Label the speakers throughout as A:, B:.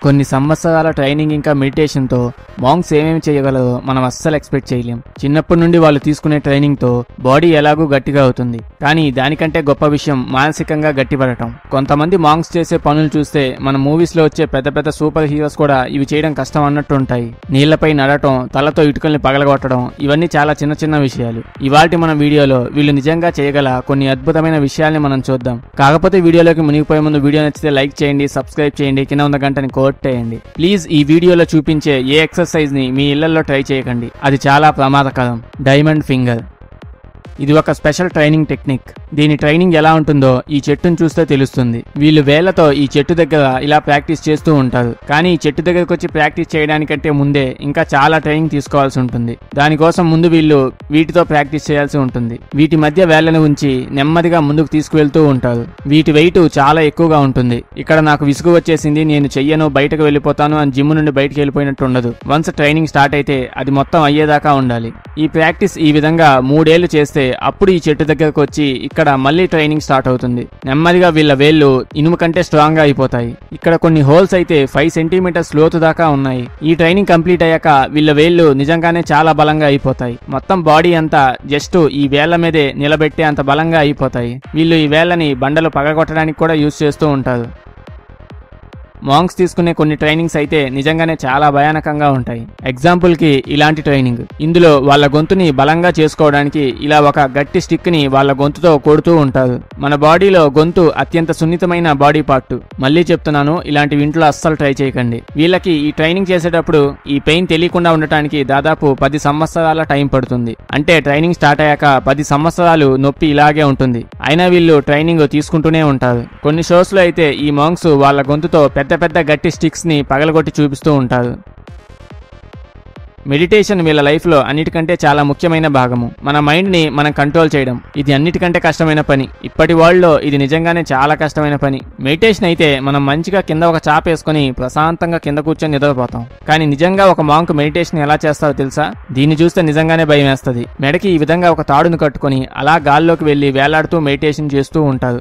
A: కొన్ని సంవత్సరాల ట్రైనింగ్ ఇంకా మెడిటేషన్ తో మాంగ్స్ ఏమేమి చేయగలరో మనం అస్సలు ఎక్స్పెక్ట్ చేయలేం చిన్నప్పటి నుండి వాళ్ళు తీసుకునే ట్రైనింగ్ తో బాడీ ఎలాగూ గట్టిగా అవుతుంది కానీ దానికంటే గొప్ప విషయం మానసికంగా గట్టిపడటం కొంతమంది మాంగ్స్ చేసే పనులు చూస్తే మన మూవీస్ లో వచ్చే పెద్ద పెద్ద సూపర్ హీరోస్ కూడా ఇవి చేయడం కష్టం అన్నట్టు ఉంటాయి నీళ్లపై నడటం తలతో ఇటుకల్ని పగలగొట్టడం ఇవన్నీ చాలా చిన్న చిన్న విషయాలు ఇవాల్టి మన వీడియోలో వీళ్ళు నిజంగా చేయగల కొన్ని అద్భుతమైన విషయాల్ని మనం చూద్దాం కాకపోతే వీడియోలోకి మునిగిపోయే ముందు వీడియో నచ్చితే లైక్ చేయండి సబ్స్క్రైబ్ చేయండి కింద ఉన్న గంటని కోట్టేయండి ప్లీజ్ ఈ వీడియోలో చూపించే ఏ ఎక్సర్సైజ్ ని మీ ఇళ్లలో ట్రై చేయకండి అది చాలా ప్రమాదకరం డైమండ్ ఫింగర్ ఇది ఒక స్పెషల్ ట్రైనింగ్ టెక్నిక్ దీని ట్రైనింగ్ ఎలా ఉంటుందో ఈ చెట్టును చూస్తే తెలుస్తుంది వీళ్ళు వేళ్లతో ఈ చెట్టు దగ్గర ఇలా ప్రాక్టీస్ చేస్తూ ఉంటారు కానీ ఈ చెట్టు దగ్గరకు వచ్చి ప్రాక్టీస్ చేయడానికంటే ముందే ఇంకా చాలా ట్రైనింగ్ తీసుకోవాల్సి ఉంటుంది దానికోసం ముందు వీళ్ళు వీటితో ప్రాక్టీస్ చేయాల్సి ఉంటుంది వీటి మధ్య వేళ్లను ఉంచి నెమ్మదిగా ముందుకు తీసుకువెళ్తూ ఉంటారు వీటి వెయిట్ చాలా ఎక్కువగా ఉంటుంది ఇక్కడ నాకు విసుగు వచ్చేసింది నేను చెయ్యను బయటకు వెళ్ళిపోతాను అని జిమ్ నుండి బయటకు వెళ్ళిపోయినట్టు ఉండదు వన్స్ ట్రైనింగ్ స్టార్ట్ అయితే అది మొత్తం అయ్యేదాకా ఉండాలి ఈ ప్రాక్టీస్ ఈ విధంగా మూడేళ్లు చేస్తే అప్పుడు ఈ చెట్టు దగ్గరకు వచ్చి ఇక్కడ మళ్ళీ ట్రైనింగ్ స్టార్ట్ అవుతుంది నెమ్మదిగా వీళ్ళ వేళ్ళు ఇనుము కంటే స్ట్రాంగ్ గా అయిపోతాయి ఇక్కడ కొన్ని హోల్స్ అయితే ఫైవ్ సెంటీమీటర్స్ లోతు దాకా ఉన్నాయి ఈ ట్రైనింగ్ కంప్లీట్ అయ్యాక వీళ్ళ వేళ్ళు నిజంగానే చాలా బలంగా అయిపోతాయి మొత్తం బాడీ అంతా జస్ట్ ఈ వేళ్ల మీదే నిలబెట్టే అంత బలంగా అయిపోతాయి వీళ్ళు ఈ వేళ్ళని బండలు పగగొట్టడానికి కూడా యూజ్ చేస్తూ ఉంటారు మాంగ్స్ తీసుకునే కొన్ని ట్రైనింగ్స్ అయితే నిజంగానే చాలా భయానకంగా ఉంటాయి ఎగ్జాంపుల్ కి ఇలాంటి ట్రైనింగ్ ఇందులో వాళ్ళ గొంతుని బలంగా చేసుకోవడానికి ఇలా ఒక గట్టి స్టిక్ ని వాళ్ళ గొంతుతో కొడుతూ ఉంటారు మన బాడీలో గొంతు అత్యంత సున్నితమైన బాడీ పార్ట్ మళ్ళీ చెప్తున్నాను ఇలాంటి ఇంట్లో అస్సలు ట్రై చేయకండి వీళ్ళకి ఈ ట్రైనింగ్ చేసేటప్పుడు ఈ పెయిన్ తెలియకుండా ఉండటానికి దాదాపు పది సంవత్సరాల టైం పడుతుంది అంటే ట్రైనింగ్ స్టార్ట్ అయ్యాక పది సంవత్సరాలు నొప్పి ఇలాగే ఉంటుంది అయినా వీళ్ళు ట్రైనింగ్ తీసుకుంటూనే ఉంటారు కొన్ని షోస్ లో అయితే ఈ మాంగ్స్ వాళ్ళ గొంతుతో పెద్ద పెద్ద గట్టి స్టిక్స్ ని పగలగొట్టి చూపిస్తూ ఉంటారు మెడిటేషన్ వీళ్ళ లైఫ్ లో అన్నిటికంటే చాలా ముఖ్యమైన భాగము మన మైండ్ ని మనం కంట్రోల్ చేయడం ఇది అన్నిటికంటే కష్టమైన పని ఇప్పటి వరల్డ్ లో ఇది నిజంగానే చాలా కష్టమైన పని మెడిటేషన్ అయితే మనం మంచిగా కింద ఒక చాప వేసుకొని ప్రశాంతంగా కింద కూర్చొని నిద్రపోతాం కానీ నిజంగా ఒక మాంక్ మెడిటేషన్ ఎలా చేస్తారో తెలుసా దీన్ని చూస్తే నిజంగానే భయం వేస్తుంది మెడకి ఈ విధంగా ఒక తాడును కట్టుకొని అలా గాల్లోకి వెళ్లి వేలాడుతూ మెడిటేషన్ చేస్తూ ఉంటారు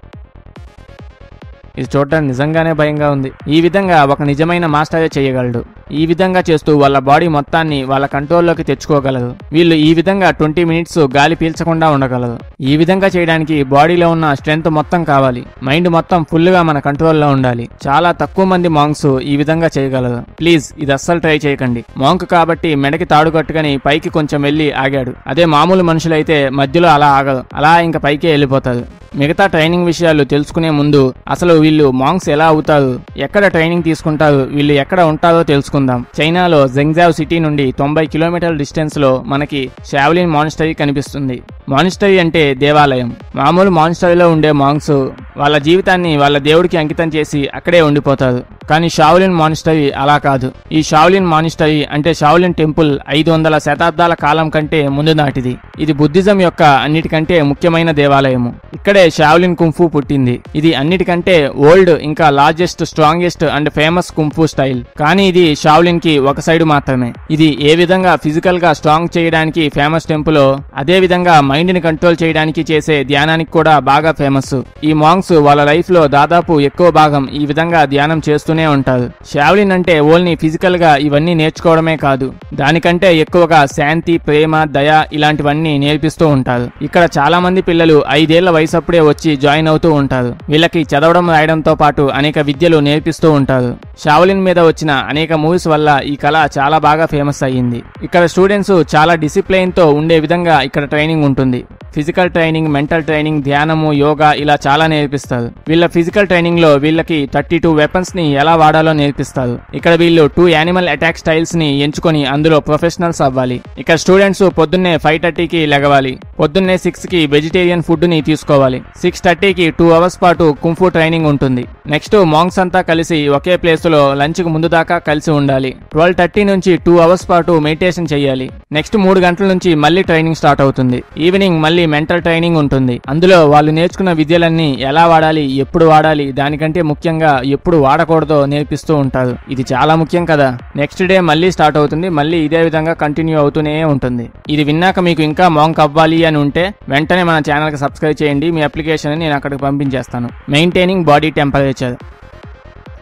A: ఇది చూడడానికి నిజంగానే భయంగా ఉంది ఈ విధంగా ఒక నిజమైన మాస్టరే చేయగలడు ఈ విధంగా చేస్తూ వాళ్ళ బాడీ మొత్తాన్ని వాళ్ళ కంట్రోల్లోకి తెచ్చుకోగలరు వీళ్ళు ఈ విధంగా ట్వంటీ మినిట్స్ గాలి పీల్చకుండా ఉండగలరు ఈ విధంగా చేయడానికి బాడీలో ఉన్న స్ట్రెంగ్త్ మొత్తం కావాలి మైండ్ మొత్తం ఫుల్ గా మన కంట్రోల్లో ఉండాలి చాలా తక్కువ మంది మాంగ్స్ ఈ విధంగా చేయగలరు ప్లీజ్ ఇది అస్సలు ట్రై చేయకండి మాంక్ కాబట్టి మెడకి తాడు కట్టుకొని పైకి కొంచెం వెళ్ళి ఆగాడు అదే మామూలు మనుషులైతే మధ్యలో అలా ఆగరు అలా ఇంకా పైకే వెళ్ళిపోతారు మిగతా ట్రైనింగ్ విషయాలు తెలుసుకునే ముందు అసలు వీళ్ళు మాంగ్స్ ఎలా అవుతారు ఎక్కడ ట్రైనింగ్ తీసుకుంటారు వీళ్ళు ఎక్కడ ఉంటారో తెలుసుకుందాం చైనాలో జెంగ్జావ్ సిటీ నుండి తొంభై కిలోమీటర్ల డిస్టెన్స్ లో మనకి షావ్లిన్ మానిస్టరీ కనిపిస్తుంది మానిస్టరీ అంటే దేవాలయం మామూలు మానిస్టరీలో ఉండే మాంగ్స్ వాళ్ళ జీవితాన్ని వాళ్ళ దేవుడికి అంకితం చేసి అక్కడే ఉండిపోతారు కానీ షావులిన్ మానిస్టరీ అలా కాదు ఈ షావులిన్ మానిస్టరీ అంటే షావులిన్ టెంపుల్ ఐదు వందల శతాబ్దాల కాలం కంటే ముందు నాటిది ఇది బుద్ధిజం యొక్క అన్నిటికంటే ముఖ్యమైన దేవాలయము ఇక్కడే షావులిన్ కుంఫు పుట్టింది ఇది అన్నిటికంటే ఓల్డ్ ఇంకా largest strongest and famous kung fu style కానీ ఇది షావులిన్ కి ఒక సైడ్ మాత్రమే ఇది ఏ విధంగా ఫిజికల్ గా స్ట్రాంగ్ చేయడానికి ఫేమస్ టెంపుల్ అదే విధంగా మైండ్ ని కంట్రోల్ చేయడానికి చేసే ధ్యానానికి కూడా బాగా ఫేమస్ ఈ మాంగ్స్ వాళ్ళ లైఫ్ లో దాదాపు ఎక్కువ భాగం ఈ విధంగా ధ్యానం చేస్తూనే ఉంటారు షావ్లిన్ అంటే ఓన్లీ ఫిజికల్ గా ఇవన్నీ నేర్చుకోవడమే కాదు దానికంటే ఎక్కువగా శాంతి ప్రేమ దయ ఇలాంటివన్నీ నేర్పిస్తూ ఉంటారు ఇక్కడ చాలా మంది పిల్లలు ఐదేళ్ల వయసు అప్పుడే వచ్చి జాయిన్ అవుతూ ఉంటారు వీళ్ళకి చదవడం రాయడంతో పాటు అనేక విద్యలు నేర్పిస్తూ ఉంటారు షావులిన్ మీద వచ్చిన అనేక మూవీస్ వల్ల ఈ కళ చాలా బాగా ఫేమస్ అయ్యింది ఇక్కడ స్టూడెంట్స్ చాలా డిసిప్లైన్ తో ఉండే విధంగా ఇక్కడ ట్రైనింగ్ ఉంటుంది ఫిజికల్ ట్రైనింగ్ మెంటల్ ట్రైనింగ్ ధ్యానము యోగా ఇలా చాలా నేర్పిస్తారు వీళ్ళ ఫిజికల్ ట్రైనింగ్ లో వీళ్ళకి థర్టీ టూ వెపన్స్ ని ఎలా వాడాలో నేర్పిస్తారు ఇక్కడ వీళ్ళు టూ యానిమల్ అటాక్ స్టైల్స్ ని ఎంచుకొని అందులో ప్రొఫెషనల్స్ అవ్వాలి ఇక్కడ స్టూడెంట్స్ పొద్దున్నే ఫైవ్ థర్టీకి లెగవాలి పొద్దున్నే సిక్స్ కి వెజిటేరియన్ ఫుడ్ ని తీసుకోవాలి సిక్స్ థర్టీకి టూ అవర్స్ పాటు కుంఫు ట్రైనింగ్ ఉంటుంది నెక్స్ట్ మాంగ్స్ అంతా కలిసి ఒకే ప్లేస్ లో లంచ్ కు ముందు దాకా కలిసి ఉండాలి ట్వెల్వ్ థర్టీ నుంచి టూ అవర్స్ పాటు మెడిటేషన్ చేయాలి నెక్స్ట్ మూడు గంటల నుంచి మళ్ళీ ట్రైనింగ్ స్టార్ట్ అవుతుంది ఈవినింగ్ మళ్ళీ మెంటల్ ట్రైనింగ్ ఉంటుంది అందులో వాళ్ళు నేర్చుకున్న విద్యలన్నీ ఎలా వాడాలి ఎప్పుడు వాడాలి దానికంటే ముఖ్యంగా ఎప్పుడు వాడకూడదో నేర్పిస్తూ ఉంటారు ఇది చాలా ముఖ్యం కదా నెక్స్ట్ డే మళ్ళీ స్టార్ట్ అవుతుంది మళ్ళీ ఇదే విధంగా కంటిన్యూ అవుతూనే ఉంటుంది ఇది విన్నాక మీకు ఇంకా మాంక్ అవ్వాలి అని ఉంటే వెంటనే మన ఛానల్ కి సబ్స్క్రైబ్ చేయండి మీ అప్లికేషన్ నేను అక్కడికి పంపించేస్తాను maintaining body temperature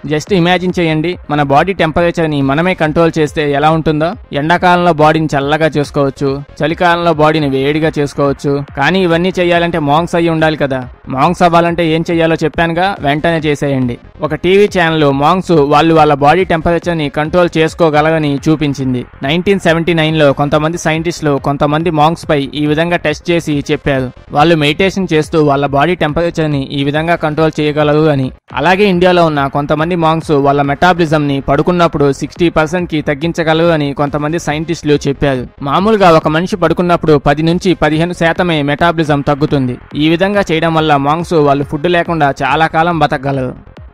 A: just imagine చేయండి మన బాడీ టెంపరేచర్ని మనమే కంట్రోల్ చేస్తే ఎలా ఉంటుందో ఎండాకాలంలో బాడీని చల్లగా చేసుకోవచ్చు చలికాలంలో బాడీని వేడిగా చేసుకోవచ్చు కానీ ఇవన్నీ చేయాలంటే మాంగ్స్ అయ్యి ఉండాలి కదా మాంగ్స్ అవ్వాలంటే ఏం చేయాలో చెప్పానుగా వెంటనే చేసేయండి ఒక టీవీ ఛానల్ మాంగ్స్ వాళ్ళు వాళ్ళ బాడీ టెంపరేచర్ని కంట్రోల్ చేసుకోగలగని చూపించింది నైన్టీన్ సెవెంటీ నైన్లో కొంతమంది సైంటిస్టులు కొంతమంది మాంగ్స్ పై ఈ విధంగా టెస్ట్ చేసి చెప్పారు వాళ్ళు మెడిటేషన్ చేస్తూ వాళ్ళ బాడీ టెంపరేచర్ని ఈ విధంగా కంట్రోల్ చేయగలరు అని అలాగే ఇండియాలో ఉన్న కొంతమంది మాంగ్స్ వాళ్ళ మెటాబలిజం ని పడుకున్నప్పుడు సిక్స్టీ పర్సెంట్ కి తగ్గించగలరు అని కొంతమంది సైంటిస్టులు చెప్పారు మామూలుగా ఒక మనిషి పడుకున్నప్పుడు పది నుంచి పదిహేను శాతమే మెటాబలిజం తగ్గుతుంది ఈ విధంగా చేయడం వల్ల మాంగ్స్ వాళ్ళు ఫుడ్ లేకుండా చాలా కాలం బతకగలరు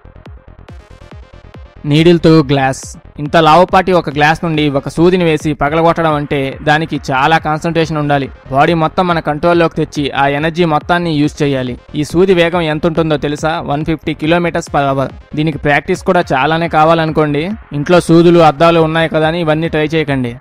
A: నీడిల్తో గ్లాస్ ఇంత లావుపాటి ఒక గ్లాస్ నుండి ఒక సూదిని వేసి పగలగొట్టడం అంటే దానికి చాలా కాన్సన్ట్రేషన్ ఉండాలి బాడీ మొత్తం మన కంట్రోల్లోకి తెచ్చి ఆ ఎనర్జీ మొత్తాన్ని యూజ్ చేయాలి ఈ సూది వేగం ఎంత ఉంటుందో తెలుసా one fifty kilometres per hour దీనికి ప్రాక్టీస్ కూడా చాలానే కావాలనుకోండి ఇంట్లో సూదులు అద్దాలు ఉన్నాయి కదా అని ఇవన్నీ ట్రై చేయకండి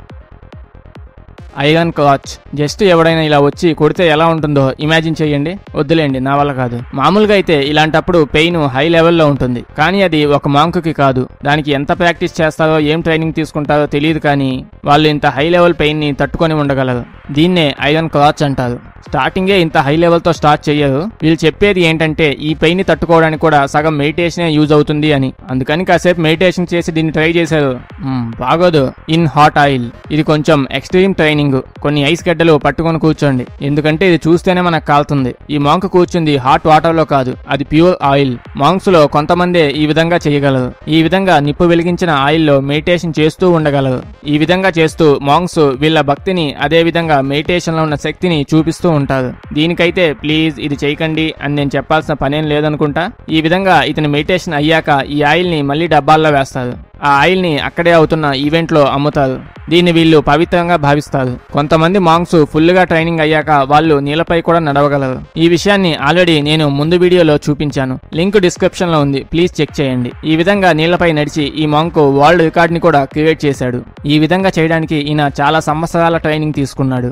A: ఐరన్ క్లాచ్ జస్ట్ ఎవడైనా ఇలా వచ్చి కొడితే ఎలా ఉంటుందో ఇమాజిన్ చేయండి వద్దులేండి నా వల్ల కాదు మామూలుగా అయితే ఇలాంటప్పుడు పెయిన్ హై లెవెల్లో ఉంటుంది కానీ అది ఒక మాంకుకి కాదు దానికి ఎంత ప్రాక్టీస్ చేస్తారో ఏం ట్రైనింగ్ తీసుకుంటారో తెలియదు కానీ వాళ్ళు ఇంత హై లెవెల్ పెయిన్ ని తట్టుకొని ఉండగలరు దీన్నే ఐరన్ క్లాచ్ అంటారు స్టార్టింగే ఇంత హై లెవెల్తో స్టార్ట్ చేయరు వీళ్ళు చెప్పేది ఏంటంటే ఈ పెయిన్ ని తట్టుకోవడానికి కూడా సగం మెడిటేషనే యూజ్ అవుతుంది అని అందుకని కాసేపు మెడిటేషన్ చేసి దీన్ని ట్రై చేశారు మ్మ్, బాగోదు ఇన్ హాట్ ఆయిల్ ఇది కొంచెం ఎక్స్ట్రీమ్ ట్రైనింగ్ కొన్ని ఐస్ గడ్డలు పట్టుకొని కూర్చోండి ఎందుకంటే ఇది చూస్తేనే మనకు కాలుతుంది ఈ మాంక్ కూర్చుంది హాట్ వాటర్ లో కాదు అది ప్యూర్ ఆయిల్ మాంక్స్ లో కొంతమందే ఈ విధంగా చేయగలరు ఈ విధంగా నిప్పు వెలిగించిన ఆయిల్ లో మెడిటేషన్ చేస్తూ ఉండగలరు ఈ విధంగా చేస్తూ మాంక్స్ వీళ్ళ భక్తిని అదే విధంగా మెడిటేషన్ లో ఉన్న శక్తిని చూపిస్తూ ఉంటారు దీనికైతే ప్లీజ్ ఇది చేయకండి అని నేను చెప్పాల్సిన పనేం లేదనుకుంటా ఈ విధంగా ఇతని మెడిటేషన్ అయ్యాక ఈ ఆయిల్ ని మళ్ళీ డబ్బాల్లో వేస్తారు ఆ ఆయిల్ ని అక్కడే అవుతున్న ఈవెంట్ లో అమ్ముతారు దీన్ని వీళ్ళు పవిత్రంగా భావిస్తారు కొంతమంది మాంగ్స్ ఫుల్ గా ట్రైనింగ్ అయ్యాక వాళ్ళు నీళ్ళపై కూడా నడవగలరు ఈ విషయాన్ని ఆల్రెడీ నేను ముందు వీడియోలో చూపించాను లింక్ డిస్క్రిప్షన్ లో ఉంది ప్లీజ్ చెక్ చేయండి ఈ విధంగా నీళ్లపై నడిచి ఈ మాంక్ వరల్డ్ రికార్డ్ ని కూడా క్రియేట్ చేశాడు ఈ విధంగా చేయడానికి ఈయన చాలా సంవత్సరాల ట్రైనింగ్ తీసుకున్నాడు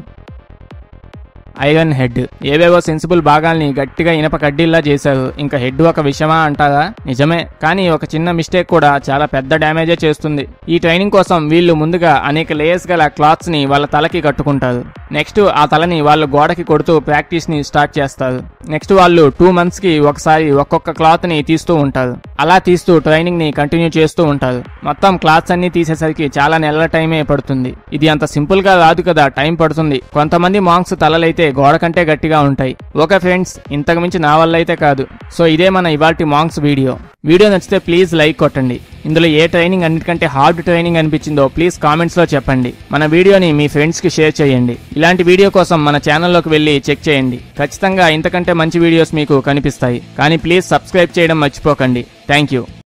A: ఐరన్ హెడ్ ఏవేవో సెన్సిబుల్ భాగాల్ని గట్టిగా ఇనప కడ్డీల్లా చేశారు ఇంకా హెడ్ ఒక విషయమా అంటారా నిజమే కానీ ఒక చిన్న మిస్టేక్ కూడా చాలా పెద్ద డ్యామేజే చేస్తుంది ఈ ట్రైనింగ్ కోసం వీళ్ళు ముందుగా అనేక లేయర్స్ గల క్లాత్స్ ని వాళ్ళ తలకి కట్టుకుంటారు నెక్స్ట్ ఆ తలని వాళ్ళు గోడకి కొడుతూ ప్రాక్టీస్ ని స్టార్ట్ చేస్తారు నెక్స్ట్ వాళ్ళు టూ మంత్స్ కి ఒకసారి ఒక్కొక్క క్లాత్ ని తీస్తూ ఉంటారు అలా తీస్తూ ట్రైనింగ్ ని కంటిన్యూ చేస్తూ ఉంటారు మొత్తం క్లాత్స్ అన్ని తీసేసరికి చాలా నెలల టైమే పడుతుంది ఇది అంత సింపుల్ గా రాదు కదా టైం పడుతుంది కొంతమంది మాంక్స్ తలలైతే గోడ కంటే గట్టిగా ఉంటాయి ఓకే ఫ్రెండ్స్ ఇంతకు మించి నా వల్ల అయితే కాదు సో ఇదే మన ఇవాల్టి మాంక్స్ వీడియో వీడియో నచ్చితే ప్లీజ్ లైక్ కొట్టండి ఇందులో ఏ ట్రైనింగ్ అన్నిటికంటే హార్డ్ ట్రైనింగ్ అనిపించిందో ప్లీజ్ కామెంట్స్ లో చెప్పండి మన వీడియోని మీ ఫ్రెండ్స్ కి షేర్ చేయండి ఇలాంటి వీడియో కోసం మన ఛానల్లోకి వెళ్ళి చెక్ చేయండి ఖచ్చితంగా ఇంతకంటే మంచి వీడియోస్ మీకు కనిపిస్తాయి కానీ ప్లీజ్ సబ్స్క్రైబ్ చేయడం మర్చిపోకండి థ్యాంక్ యూ